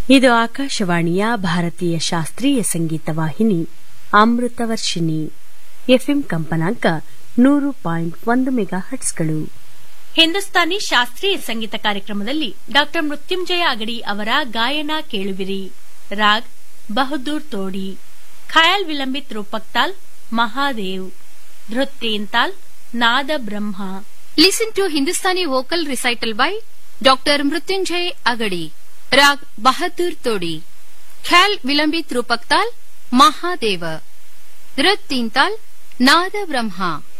ಇದು ಆಕಾಶವಾಣಿಯ ಭಾರತೀಯ ಶಾಸ್ತ್ರೀಯ ಸಂಗೀತ ವಾಹಿನಿ ಅಮೃತವರ್ಷಿಣಿ ಎಫ್ಎಂ ಕಂಪನಾಂಕ ನೂರು ಪಾಯಿಂಟ್ ಒಂದು ಮೆಗಾ ಹಟ್ಸ್ಗಳು ಹಿಂದೂಸ್ತಾನಿ ಶಾಸ್ತ್ರೀಯ ಸಂಗೀತ ಕಾರ್ಯಕ್ರಮದಲ್ಲಿ ಡಾಕ್ಟರ್ ಮೃತ್ಯುಂಜಯ ಅಗಡಿ ಅವರ ಗಾಯನ ಕೇಳುವಿರಿ ರಾಗ್ ಬಹದ್ದೂರ್ ತೋಡಿ ಖಯಾಲ್ ವಿಲಂಬಿತ್ ರೂಪಕ್ತಾಲ್ ಮಹಾದೇವ್ ಧೃತ್ತೇಂತಾಲ್ ನಾದ ಬ್ರಹ್ಮ Listen to Hindustani vocal recital by Dr. Mrutyunjay Agadi. Rag Bahadur Todi. Khyaal Vilambit Rupaktal Mahadeva. Drit Tintal Nada Brahma.